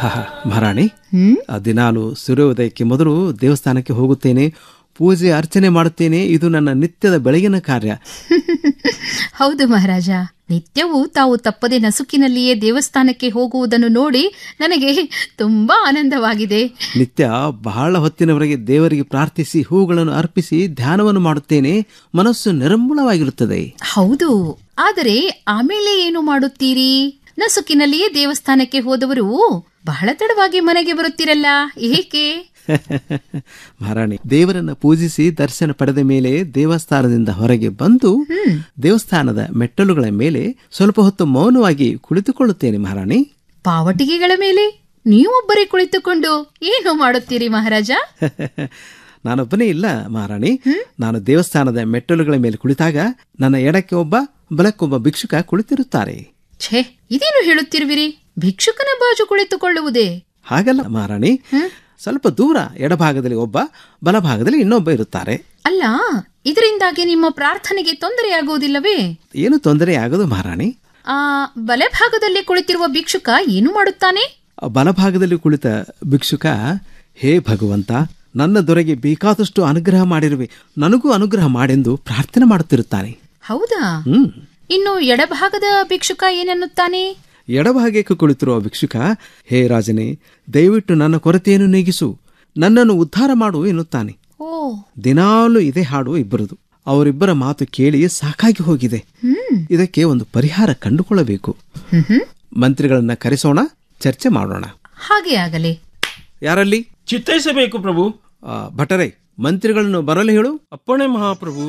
ಹಾ, ಹಾ, ಮಹಾರಾಣಿ ಹ್ಮ್ ಆ, ದಿನಾಲು ಸೂರ್ಯೋದಯಕ್ಕೆ ಮೊದಲು ದೇವಸ್ಥಾನಕ್ಕೆ ಹೋಗುತ್ತೇನೆ ಪೂಜೆ ಅರ್ಚನೆ ಮಾಡುತ್ತೇನೆ ಇದು ನನ್ನ ನಿತ್ಯದ ಬೆಳಗಿನ ಕಾರ್ಯ ಹೌದು ಮಹಾರಾಜ ನಿತ್ಯವೂ ತಾವು ತಪ್ಪದೆ ನಸುಕಿನಲ್ಲಿಯೇ ದೇವಸ್ಥಾನಕ್ಕೆ ಹೋಗುವುದನ್ನು ನೋಡಿ ನನಗೆ ತುಂಬಾ ಆನಂದವಾಗಿದೆ ನಿತ್ಯ ಬಹಳ ಹೊತ್ತಿನವರೆಗೆ ದೇವರಿಗೆ ಪ್ರಾರ್ಥಿಸಿ ಹೂಗಳನ್ನು ಅರ್ಪಿಸಿ ಧ್ಯಾನವನ್ನು ಮಾಡುತ್ತೇನೆ ಮನಸ್ಸು ನಿರಂಬುಳವಾಗಿರುತ್ತದೆ ಹೌದು ಆದರೆ ಆಮೇಲೆ ಏನು ಮಾಡುತ್ತೀರಿ ನಸುಕಿನಲ್ಲಿಯೇ ದೇವಸ್ಥಾನಕ್ಕೆ ಹೋದವರು ಬಹಳ ತಡವಾಗಿ ಮನೆಗೆ ಬರುತ್ತೀರಲ್ಲ ಏಕೆ ಮಹಾರಾಣಿ ದೇವರನ್ನ ಪೂಜಿಸಿ ದರ್ಶನ ಪಡೆದ ಮೇಲೆ ದೇವಸ್ಥಾನದಿಂದ ಹೊರಗೆ ಬಂದು ದೇವಸ್ಥಾನದ ಮೆಟ್ಟಲುಗಳ ಮೇಲೆ ಸ್ವಲ್ಪ ಹೊತ್ತು ಮೌನವಾಗಿ ಕುಳಿತುಕೊಳ್ಳುತ್ತೇನೆ ಮಹಾರಾಣಿ ಪಾವಟಿಗೆಗಳ ಮೇಲೆ ನೀವೊಬ್ಬರೇ ಕುಳಿತುಕೊಂಡು ಏನು ಮಾಡುತ್ತೀರಿ ಮಹಾರಾಜ ನಾನೊಬ್ಬನೇ ಇಲ್ಲ ಮಹಾರಾಣಿ ನಾನು ದೇವಸ್ಥಾನದ ಮೆಟ್ಟಲುಗಳ ಮೇಲೆ ಕುಳಿತಾಗ ನನ್ನ ಎಡಕ್ಕೆ ಒಬ್ಬ ಬಲಕ್ಕೊಬ್ಬ ಭಿಕ್ಷುಕ ಕುಳಿತಿರುತ್ತಾರೆ ಛೇ ಇದೇನು ಹೇಳುತ್ತಿರುವಿರಿ ಭಿಕ್ಷುಕನ ಬಾಜು ಕುಳಿತುಕೊಳ್ಳುವುದೇ ಹಾಗಲ್ಲ ಮಹಾರಾಣಿ ಸ್ವಲ್ಪ ದೂರ ಎಡಭಾಗದಲ್ಲಿ ಒಬ್ಬ ಬಲಭಾಗದಲ್ಲಿ ಇನ್ನೊಬ್ಬ ಇರುತ್ತಾರೆ ಅಲ್ಲ ಇದರಿಂದಾಗಿ ನಿಮ್ಮ ಪ್ರಾರ್ಥನೆಗೆ ತೊಂದರೆಯಾಗುವುದಿಲ್ಲವೇ ಏನು ತೊಂದರೆ ಆಗದು ಮಹಾರಾಣಿ ಆ ಬಲಭಾಗದಲ್ಲಿ ಕುಳಿತಿರುವ ಭಿಕ್ಷುಕ ಏನು ಮಾಡುತ್ತಾನೆ ಆ ಬಲಭಾಗದಲ್ಲಿ ಕುಳಿತ ಭಿಕ್ಷುಕ ಹೇ ಭಗವಂತ ನನ್ನ ದೊರೆಗೆ ಬೇಕಾದಷ್ಟು ಅನುಗ್ರಹ ಮಾಡಿರುವೆ ನನಗೂ ಅನುಗ್ರಹ ಮಾಡೆಂದು ಪ್ರಾರ್ಥನೆ ಮಾಡುತ್ತಿರುತ್ತಾನೆ ಹೌದಾ ಹ್ಮ್ ಇನ್ನು ಎಡಭಾಗದ ಭಿಕ್ಷುಕ ಏನನ್ನುತ್ತಾನೆ ಎಡಭಾಗಕ್ಕೆ ಕುಳಿತಿರುವ ಭಿಕ್ಷುಕ ಹೇ ರಾಜನೇ ದಯವಿಟ್ಟು ನನ್ನ ಕೊರತೆಯನ್ನು ನೀಗಿಸು ನನ್ನನ್ನು ಉದ್ಧಾರ ಮಾಡು ಎನ್ನುತ್ತಾನೆ ಓ ದಿನಾಲು ಇದೇ ಹಾಡು ಇಬ್ಬರದು ಅವರಿಬ್ಬರ ಮಾತು ಕೇಳಿ ಸಾಕಾಗಿ ಹೋಗಿದೆ ಹ್ಮ್ ಇದಕ್ಕೆ ಒಂದು ಪರಿಹಾರ ಕಂಡುಕೊಳ್ಳಬೇಕು ಹ್ಮ್ ಹ್ಮ್. ಮಂತ್ರಿಗಳನ್ನ ಕರೆಸೋಣ ಚರ್ಚೆ ಮಾಡೋಣ ಹಾಗೆ ಆಗಲಿ ಯಾರಲ್ಲಿ ಚಿತ್ತೈಸಬೇಕು ಪ್ರಭು ಆ, ಭಟರೇ ಮಂತ್ರಿಗಳನ್ನು ಬರಲು ಹೇಳು ಅಪ್ಪಣೆ ಮಹಾಪ್ರಭು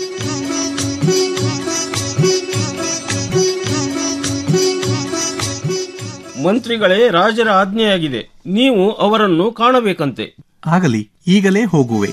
ಮಂತ್ರಿಗಳೇ ರಾಜರ ಆಜ್ಞೆಯಾಗಿದೆ ನೀವು ಅವರನ್ನು ಕಾಣಬೇಕಂತೆ ಆಗಲಿ ಈಗಲೇ ಹೋಗುವೆ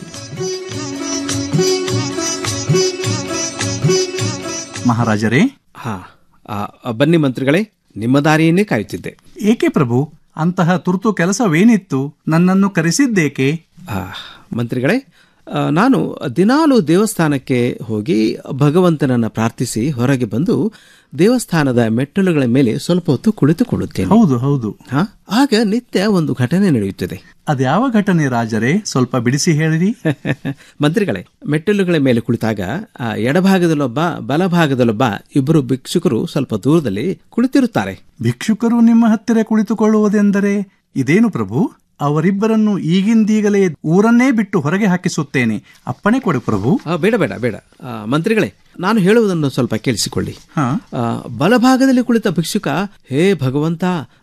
ಮಹಾರಾಜರೇ ಹಾ ಆ, ಆ, ಬನ್ನಿ ಮಂತ್ರಿಗಳೇ ನಿಮ್ಮ ದಾರಿಯನ್ನೇ ಕಾಯುತ್ತಿದ್ದೆ ಏಕೆ ಪ್ರಭು ಅಂತಹ ತುರ್ತು ಕೆಲಸವೇನಿತ್ತು ನನ್ನನ್ನು ಕರೆಸಿದ್ದೇಕೆ ಆ, ಮಂತ್ರಿಗಳೇ ಆ, ನಾನು ದಿನಾಲು ದೇವಸ್ಥಾನಕ್ಕೆ ಹೋಗಿ ಭಗವಂತನನ್ನ ಪ್ರಾರ್ಥಿಸಿ ಹೊರಗೆ ಬಂದು ದೇವಸ್ಥಾನದ ಮೆಟ್ಟಲುಗಳ ಮೇಲೆ ಸ್ವಲ್ಪ ಹೊತ್ತು ಕುಳಿತುಕೊಳ್ಳುತ್ತೇನೆ ಹೌದು ಹೌದು ಹಾ ಆಗ ನಿತ್ಯ ಒಂದು ಘಟನೆ ನಡೆಯುತ್ತದೆ ಅದ್ಯಾವ ಘಟನೆ ರಾಜರೇ ಸ್ವಲ್ಪ ಬಿಡಿಸಿ ಹೇಳಿರಿ ಮಂತ್ರಿಗಳೇ ಮೆಟ್ಟಲುಗಳ ಮೇಲೆ ಕುಳಿತಾಗ ಆ ಎಡಭಾಗದಲ್ಲೊಬ್ಬ ಬಲಭಾಗದಲ್ಲೊಬ್ಬ ಇಬ್ಬರು ಭಿಕ್ಷುಕರು ಸ್ವಲ್ಪ ದೂರದಲ್ಲಿ ಕುಳಿತಿರುತ್ತಾರೆ ಭಿಕ್ಷುಕರು ನಿಮ್ಮ ಹತ್ತಿರ ಕುಳಿತುಕೊಳ್ಳುವುದೆಂದರೆ ಇದೇನು ಪ್ರಭು ಅವರಿಬ್ಬರನ್ನು ಈಗಿಂದೀಗಲೇ ಊರನ್ನೇ ಬಿಟ್ಟು ಹೊರಗೆ ಹಾಕಿಸುತ್ತೇನೆ ಅಪ್ಪಣೆ ಕೊಡು ಪ್ರಭು ಆ, ಬೇಡ ಬೇಡ ಬೇಡ ಆ, ಮಂತ್ರಿಗಳೇ ನಾನು ಹೇಳುವುದನ್ನು ಸ್ವಲ್ಪ ಕೇಳಿಸಿಕೊಳ್ಳಿ ಹಾ ಆ, ಬಲಭಾಗದಲ್ಲಿ ಕುಳಿತ ಭಿಕ್ಷುಕ ಹೇ ಭಗವಂತ